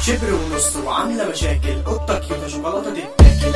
شبر ونص وعاملة مشاكل قطة كيوتة شوكولاتة تتاكل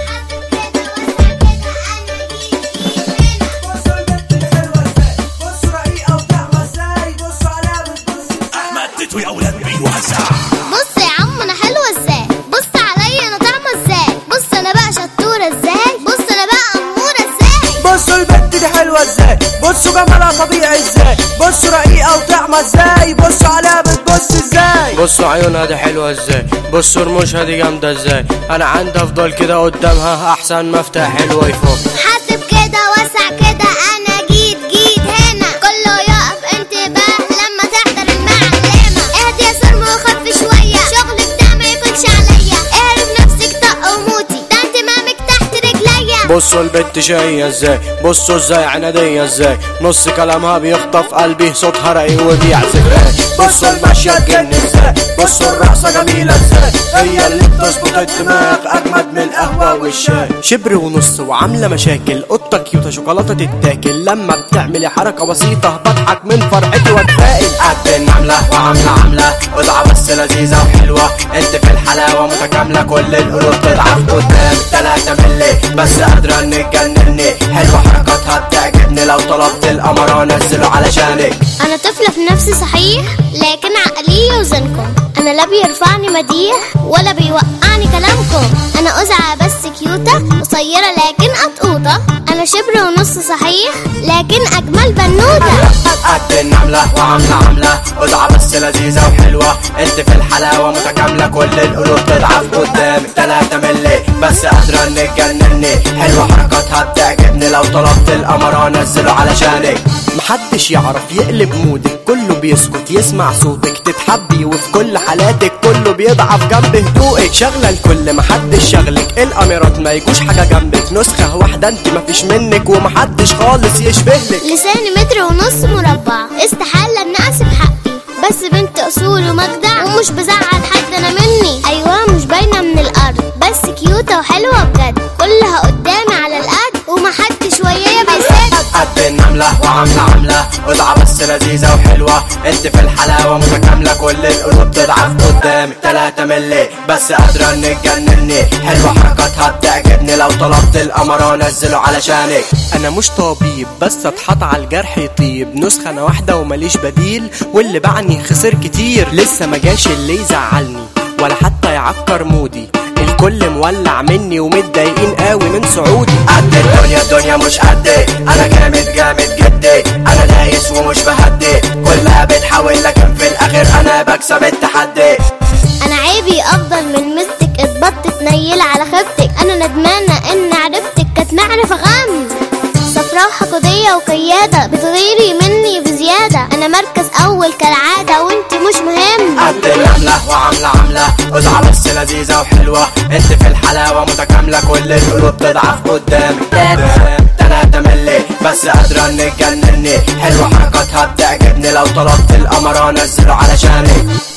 بصوا البنت الحلوة ازاي بصوا رقيقة وطعمة ازاي بصوا عليها بتبص احمد تتوي اولاد بيوزع بص يا عم انا حلوه ازاي بص عليا انا طعمه ازاي بص انا بقى شطوره ازاي بص انا بقى اموره ازاي بصوا البنت دي حلوة ازاي بصوا جمالها طبيعي ازاي بصوا رقيقة وطعمة ازاي بصوا عليها بتبص ازاي بصوا عيونها دي حلوة ازاي بصوا رموشها دي جامدة ازاي انا عندي افضل كده قدامها احسن مفتاح حلو يفوق حاسب كده وسع كده انا جيت جيت هنا كله يقف انتباه لما تحضر المعلمه اهدي يا سلمى وخف شويه شغلك ده ما يكونش عليا اعرف نفسك طق وموتي ده انتمامك تحت رجليا بصوا البنت شقية ازاي بصوا ازاي عنادية ازاي نص كلامها بيخطف قلبي صوتها رقيق وبيعزف ايه بصوا الماشية تجن ازاي بصوا الرقصة جميلة ازاي هي اللي بتظبط الدماغ اجمد من القهوة والشاي شبر ونص وعاملة مشاكل قطة كيوتة شوكولاتة تتاكل لما بتعملي حركة بسيطة بضحك من فرحتي واتفائل قد النملة وعاملة عاملة وضعة بس لذيذة وحلوة انت في الحلاوة متكاملة كل القلوب تضعف قدام تلاتة ملي بس قادرة انك تجنني حلوة حركاتها بتعجبني لو طلبت القمر انزله علشانك انا طفله في نفسي صحيح لكن عقلي يوزنكم انا لا بيرفعني مديح ولا بيوقعني كلامكم انا أزعة بس كيوتة قصيرة لكن قطقوطة انا شبر ونص صحيح لكن اجمل بنوتة قد النملة وعاملة عاملة وضعة بس لذيذة وحلوة انت في الحلاوة متكاملة كل القلوب تضعف قدامك تلاتة ملي بس قادرة انك تجنني حلوة حركاتها بتعجبني لو طلبت القمر انزله علشانك محدش يعرف يقلب مودك كله بيسكت يسمع صوتك تتحبي وفي كل حالاتك كله بيضعف جنب هدوءك شغلة الكل محدش شغلك الاميرات ما يجوش حاجة جنبك نسخة واحدة انت مفيش منك ومحدش خالص يشبهلك لساني متر ونص مربع استحالة ان اقسم حقي بس بنت اصول ومجدع ومش بزعل حد انا مني ايوه مش باينة من الارض بس كيوتة وحلوة بجد كلها قدامي على القد ومحدش ويايا بيسد قد النملة وعاملة عاملة وضعة بس لذيذة وحلوة انت في الحلاوة متكاملة كل القلوب تضعف قدامك تلاتة ملي بس قادرة انك تجنني حلوة حركاتها بتعجبني لو طلبت القمر انزله علشانك انا مش طبيب بس اتحط على الجرح يطيب نسخة انا واحدة ومليش بديل واللي باعني خسر كتير لسه ما جاش اللي يزعلني ولا حتى يعكر مودي الكل مولع مني ومتضايقين قوي من صعودي قد الدنيا الدنيا مش قدي انا جامد جامد جدي انا دايس ومش بهدي كلها بتحاول لكن في الاخر انا بكسب التحدي انا عيبي افضل من مستك اتبطت نيلة على خيبتك انا ندمانة ان عرفتك كانت معرفة غم صفراء وحقودية وقيادة بتغيري مني بزيادة انا مركز اول كالعادة وانت مش مهم قد النملة وعاملة عاملة وضعة بس لذيذة وحلوة انت في الحلاوة متكاملة كل القلوب تضعف قدامك تلاتة ملي بس قادرة انك تجنني حلوة حركاتها بتعجبني لو طلبت القمر انزله علشانك